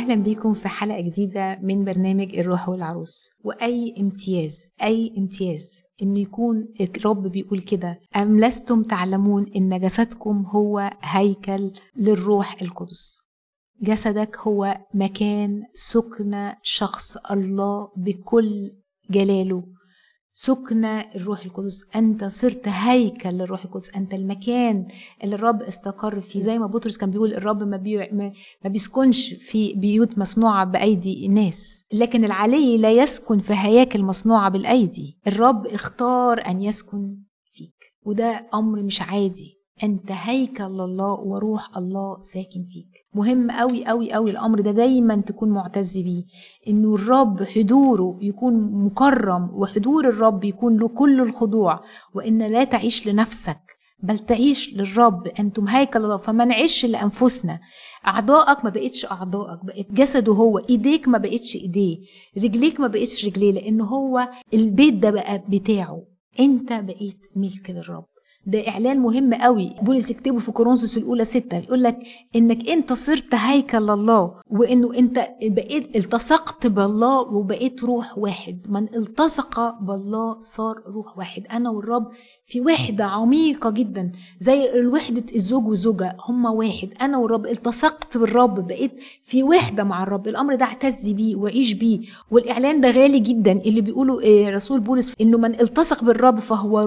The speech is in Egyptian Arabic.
أهلا بيكم في حلقة جديدة من برنامج الروح والعروس وأي امتياز أي امتياز إن يكون الرب بيقول كده أم لستم تعلمون إن جسدكم هو هيكل للروح القدس جسدك هو مكان سكن شخص الله بكل جلاله سكن الروح القدس انت صرت هيكل للروح القدس انت المكان اللي الرب استقر فيه زي ما بطرس كان بيقول الرب ما, بي... ما بيسكنش في بيوت مصنوعه بايدي الناس لكن العلي لا يسكن في هياكل مصنوعه بالايدي الرب اختار ان يسكن فيك وده امر مش عادي انت هيكل لله وروح الله ساكن فيك مهم قوي قوي قوي الامر ده دايما تكون معتز بيه انه الرب حضوره يكون مكرم وحضور الرب يكون له كل الخضوع وان لا تعيش لنفسك بل تعيش للرب انتم هيكل الله فما نعيش لانفسنا اعضائك ما بقتش اعضائك بقت جسده هو ايديك ما بقتش ايديه رجليك ما بقتش رجليه لان هو البيت ده بقى بتاعه انت بقيت ملك للرب ده اعلان مهم قوي بولس يكتبه في كورنثوس الاولى ستة يقول لك انك انت صرت هيكل لله وانه انت بقيت التصقت بالله وبقيت روح واحد من التصق بالله صار روح واحد انا والرب في وحده عميقه جدا زي وحده الزوج والزوجه هما واحد انا والرب التصقت بالرب بقيت في وحده مع الرب الامر ده اعتز بيه وعيش بيه والاعلان ده غالي جدا اللي بيقوله رسول بولس انه من التصق بالرب فهو